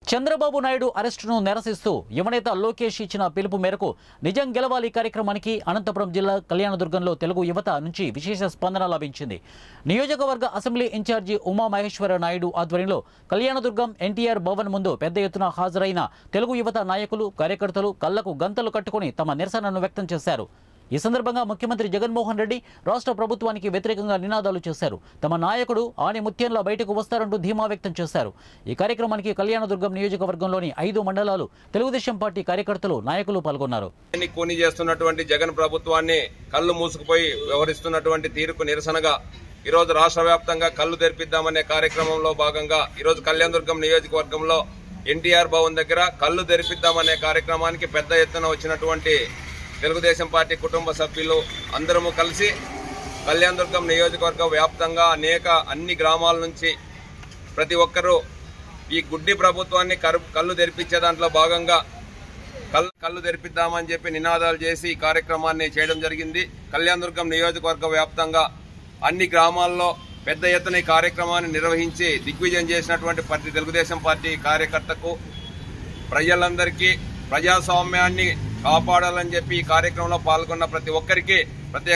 చంద్రబాబు నాయుడు అరెస్టును నిరసిస్తూ యువనేత లోకేష్ ఇచ్చిన పిలుపు మేరకు నిజం గెలవాలి కార్యక్రమానికి అనంతపురం జిల్లా కళ్యాణదుర్గంలో తెలుగు యువత నుంచి విశేష స్పందన లభించింది నియోజకవర్గ అసెంబ్లీ ఇన్ఛార్జి ఉమా మహేశ్వర నాయుడు ఆధ్వర్యంలో కళ్యాణదుర్గం ఎన్టీఆర్ భవన్ ముందు పెద్ద ఎత్తున హాజరైన తెలుగు యువత నాయకులు కార్యకర్తలు కళ్లకు గంతలు కట్టుకుని తమ నిరసనను వ్యక్తం చేశారు ఈ సందర్భంగా ముఖ్యమంత్రి జగన్మోహన్ రెడ్డి రాష్ట్ర ప్రభుత్వానికి వ్యతిరేకంగా నినాదాలు చేశారు తమ నాయకుడు ఆని ముత్యంలా బయటకు వస్తారంటూ ధీమా వ్యక్తం చేశారు ఈ కార్యక్రమానికి కళ్యాణదుర్గం నియోజకవర్గంలోని ఐదు మండలాలు తెలుగుదేశం పార్టీ కార్యకర్తలు నాయకులు పాల్గొన్నారు ని కూని చేస్తున్నటువంటి జగన్ ప్రభుత్వాన్ని కళ్ళు మూసుకుపోయి వ్యవహరిస్తున్నటువంటి తీరుకు నిరసనగా ఈరోజు రాష్ట్ర వ్యాప్తంగా కళ్ళు తెరిపిద్దామనే కార్యక్రమంలో భాగంగా ఈరోజు కళ్యాణదుర్గం నియోజకవర్గంలో ఎన్టీఆర్ భవన్ దగ్గర కళ్ళు తెరిపిద్దామనే కార్యక్రమానికి పెద్ద ఎత్తున వచ్చినటువంటి తెలుగుదేశం పార్టీ కుటుంబ సభ్యులు అందరము కలిసి కళ్యాణదుర్గం నియోజకవర్గ వ్యాప్తంగా అనేక అన్ని గ్రామాల నుంచి ప్రతి ఒక్కరూ ఈ గుడ్డి ప్రభుత్వాన్ని కరు కళ్ళు తెరిపించే దాంట్లో భాగంగా కళ్ళు కళ్ళు తెరిపిద్దామని చెప్పి నినాదాలు చేసి ఈ కార్యక్రమాన్ని చేయడం జరిగింది కళ్యాణదుర్గం నియోజకవర్గ వ్యాప్తంగా అన్ని గ్రామాల్లో పెద్ద ఎత్తున ఈ కార్యక్రమాన్ని నిర్వహించి దిగ్విజయం చేసినటువంటి ప్రతి తెలుగుదేశం పార్టీ కార్యకర్తకు ప్రజలందరికీ ప్రజాస్వామ్యాన్ని కాపాడాలని చెప్పి ఈ కార్యక్రమంలో పాల్గొన్న ప్రతి ఒక్కరికి